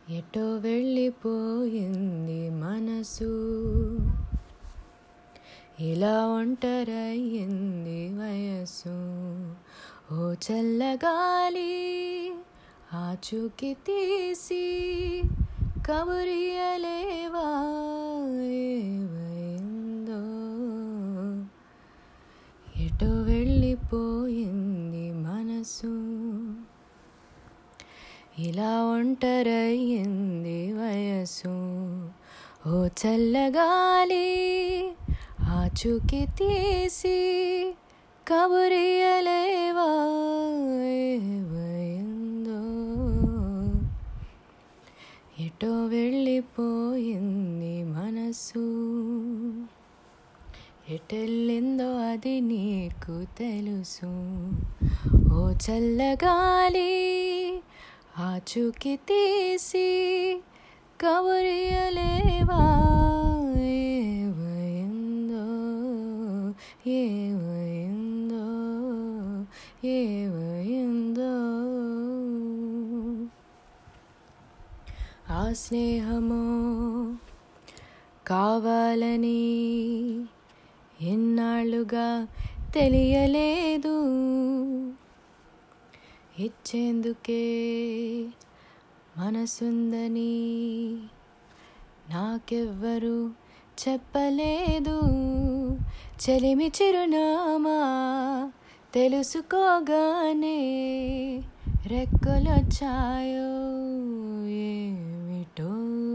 ఎటో వెళ్ళిపోయింది మనసు ఇలా ఒంటరయ్యింది వయసు ఓ చల్లగాలి ఆచూకి తీసి కబురియలేవా ఏమైందో ఎటో వెళ్ళిపోయింది మనసు ఇలా ఒంటరయ్యింది వయసు ఓ చల్లగాలి ఆచూకి తీసి కబురియలేవా ఏమైందో ఎటో వెళ్ళిపోయింది మనసు ఎటెళ్ళిందో అది నీకు తెలుసు ఓ చల్లగాలి ఆచూకి తీసి కబురియలేవా ఏమైందో ఏమైందో ఏమైందో ఆ స్నేహమో కావాలని ఎన్నాళ్ళుగా తెలియలేదు ఇచ్చేందుకే మనసుందని నాకెవ్వరు చెప్పలేదు చెలిమి చిరునామా తెలుసుకోగానే రెక్కలొచ్చాయో ఏమిటో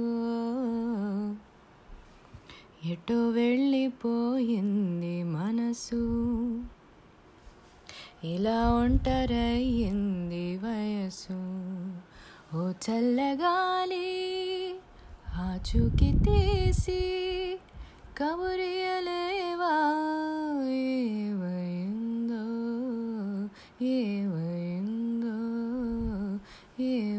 ఎటో వెళ్ళిపోయింది మనసు ఇలా ఒంటరయ్యింది వయసు ఓ చల్లగాలి ఆచూకి తీసి కబురియలేవా ఏమైందో ఏమైందో ఏ